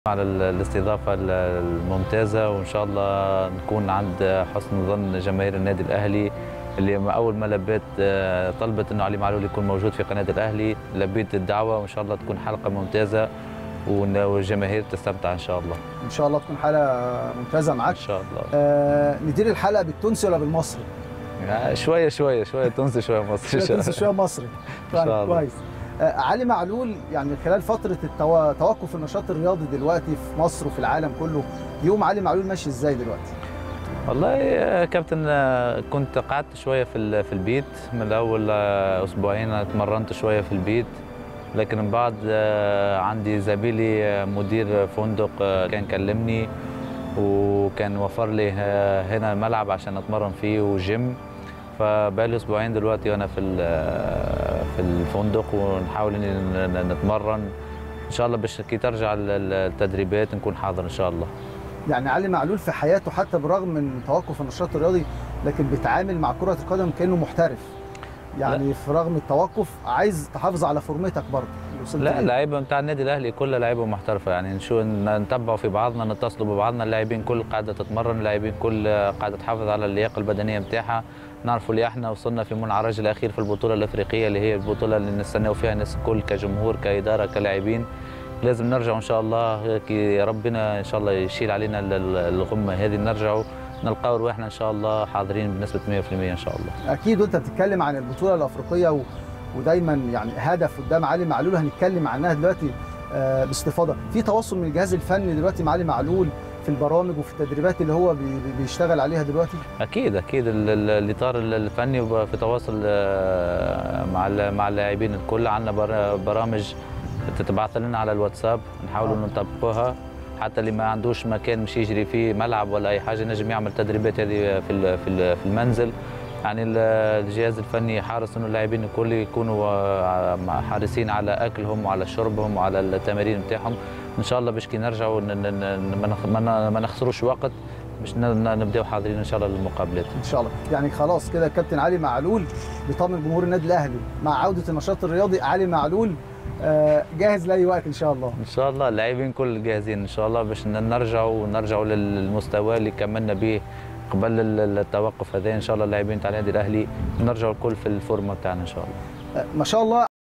على الاستضافة الممتازة وإن شاء الله نكون عند حسن ظن جماهير النادي الأهلي اللي أول ما لبيت طلبت إنه علي معلول يكون موجود في قناة الأهلي لبيت الدعوة وإن شاء الله تكون حلقة ممتازة والجماهير تستمتع إن شاء الله ان شاء الله تكون حلقه ممتازه إن معاك شاء الله آه ندير الحلقه بالتونسي ولا بالمصري؟ يعني شوية شوية شوية تونسي شوية مصري إن شويه شاء تونسي الله شويه مصري إن شاء طيب الله. كويس آه علي معلول يعني خلال فتره التو... توقف النشاط الرياضي دلوقتي في مصر وفي العالم كله يوم علي معلول ماشي ازاي دلوقتي؟ والله يا كابتن آه، كنت قعدت شويه في ال- في البيت من الاول آه، اسبوعين اتمرنت شويه في البيت لكن من بعد آه، عندي زميلي آه، مدير فندق آه، كان كلمني وكان وفر لي آه، هنا ملعب عشان اتمرن فيه وجيم فبقالي اسبوعين دلوقتي وانا في ال- آه، في الفندق ونحاول إن ن- نتمرن ان شاء الله باش كي ترجع ال- ال- التدريبات نكون حاضر ان شاء الله يعني علي معلول في حياته حتى برغم من توقف النشاط الرياضي لكن بيتعامل مع كره القدم كانه محترف يعني في رغم التوقف عايز تحافظ على فورمتك برضه وصلت لا لإيه؟ اللعيبه بتاع النادي الاهلي كلها لعيبه محترفه يعني نشوف نتبعوا في بعضنا نتصلوا ببعضنا اللاعبين كل قاعده تتمرن اللاعبين كل قاعده تحافظ على اللياقه البدنيه نتاعها نعرفوا اللي احنا وصلنا في منعرج الاخير في البطوله الافريقيه اللي هي البطوله اللي نستناو فيها الناس الكل كجمهور كاداره كلاعبين لازم نرجع ان شاء الله كي ربنا ان شاء الله يشيل علينا ال- ال- الغمه هذه نرجعوا نلقاو رواحنا ان شاء الله حاضرين بنسبه 100% ان شاء الله اكيد وانت بتتكلم عن البطوله الافريقيه و... ودايما يعني هدف قدام علي معلول هنتكلم عنها دلوقتي آه باستفاضه في تواصل من الجهاز الفني دلوقتي مع علي معلول في البرامج وفي التدريبات اللي هو بي... بي- بيشتغل عليها دلوقتي اكيد اكيد ال- ال- الاطار الفني وب- في تواصل آه، مع ال- مع اللاعبين الكل عندنا بر- برامج تتبعث لنا على الواتساب نحاولوا آه. نطبقوها حتى اللي ما عندوش مكان مش يجري فيه ملعب ولا اي حاجه نجم يعمل تدريبات هذه في ال- في ال- في المنزل يعني ال- الجهاز الفني حارس انه اللاعبين الكل يكونوا آه، مع- حارسين على اكلهم وعلى شربهم وعلى التمارين بتاعهم ان شاء الله باش كي نرجعوا ن- ن- ن- ما نخ- ما ن- ما نخسروش وقت باش ن- ن- نبداو حاضرين ان شاء الله للمقابلات ان شاء الله يعني خلاص كده الكابتن علي معلول بيطمن جمهور النادي الاهلي مع عوده النشاط الرياضي علي معلول آه جاهز لاي وقت ان شاء الله ان شاء الله اللاعبين كل جاهزين ان شاء الله باش نرجعوا ونرجعوا للمستوى اللي كملنا به قبل ال- التوقف هذا ان شاء الله اللاعبين تاع النادي الاهلي نرجعوا الكل في الفورمه بتاعنا ان شاء الله آه ما شاء الله